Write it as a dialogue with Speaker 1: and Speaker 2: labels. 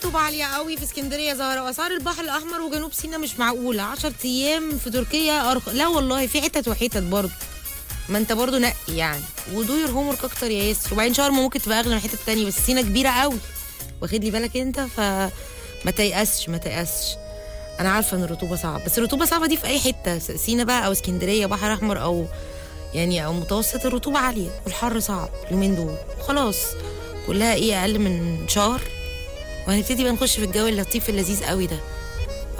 Speaker 1: رطوبة عالية قوي في اسكندرية ظاهرة وأسعار البحر الأحمر وجنوب سيناء مش معقولة 10 أيام في تركيا أرخ... لا والله في حتت وحتت برضه ما انت برضه نقي يعني ودو يور هوم ورك اكتر يا ياسر وبعدين شرم ممكن تبقى اغلى من الحتت التانية بس سينا كبيرة قوي واخد لي بالك انت فما تيأسش ما تيأسش انا عارفة ان الرطوبة صعبة بس الرطوبة صعبة دي في اي حتة سينا بقى او اسكندرية بحر احمر او يعني او متوسط الرطوبة عالية والحر صعب اليومين دول خلاص كلها ايه اقل من شهر وهنبتدي بقى نخش في الجو اللطيف اللذيذ قوي ده